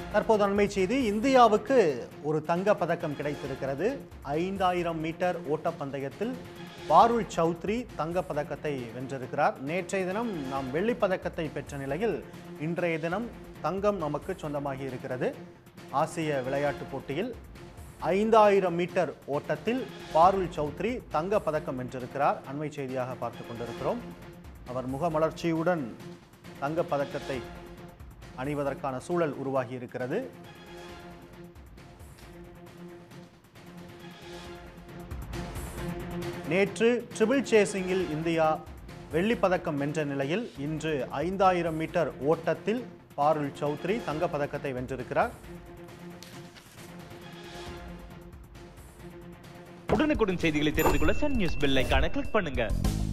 தற்போது அண்மை செய்தி இந்தியாவுக்கு ஒரு தங்க பதக்கம் கிடைத்திருக்கிறது ஐந்தாயிரம் மீட்டர் ஓட்டப்பந்தயத்தில் பாருல் சௌத்ரி தங்க பதக்கத்தை வென்றிருக்கிறார் நேற்றைய தினம் நாம் வெள்ளிப் பதக்கத்தை பெற்ற நிலையில் இன்றைய தினம் தங்கம் நமக்கு சொந்தமாகி இருக்கிறது ஆசிய விளையாட்டுப் போட்டியில் ஐந்தாயிரம் மீட்டர் ஓட்டத்தில் பாருல் சௌத்ரி தங்க பதக்கம் வென்றிருக்கிறார் அண்மை செய்தியாக பார்த்து கொண்டிருக்கிறோம் அவர் முகமலர்ச்சியுடன் தங்க பதக்கத்தை அணிவதற்கான சூழல் உருவாகி இருக்கிறது நேற்று ட்ரிபிள் சேசிங்கில் இந்தியா வெள்ளிப் பதக்கம் வென்ற நிலையில் இன்று ஐந்தாயிரம் மீட்டர் ஓட்டத்தில் பாருல் சௌத்ரி தங்கப் பதக்கத்தை வென்றிருக்கிறார் உடனுக்குடன் செய்திகளை தெரிந்து கொள்ள சன் நியூஸ் பெல் ஐகானை கிளிக் பண்ணுங்க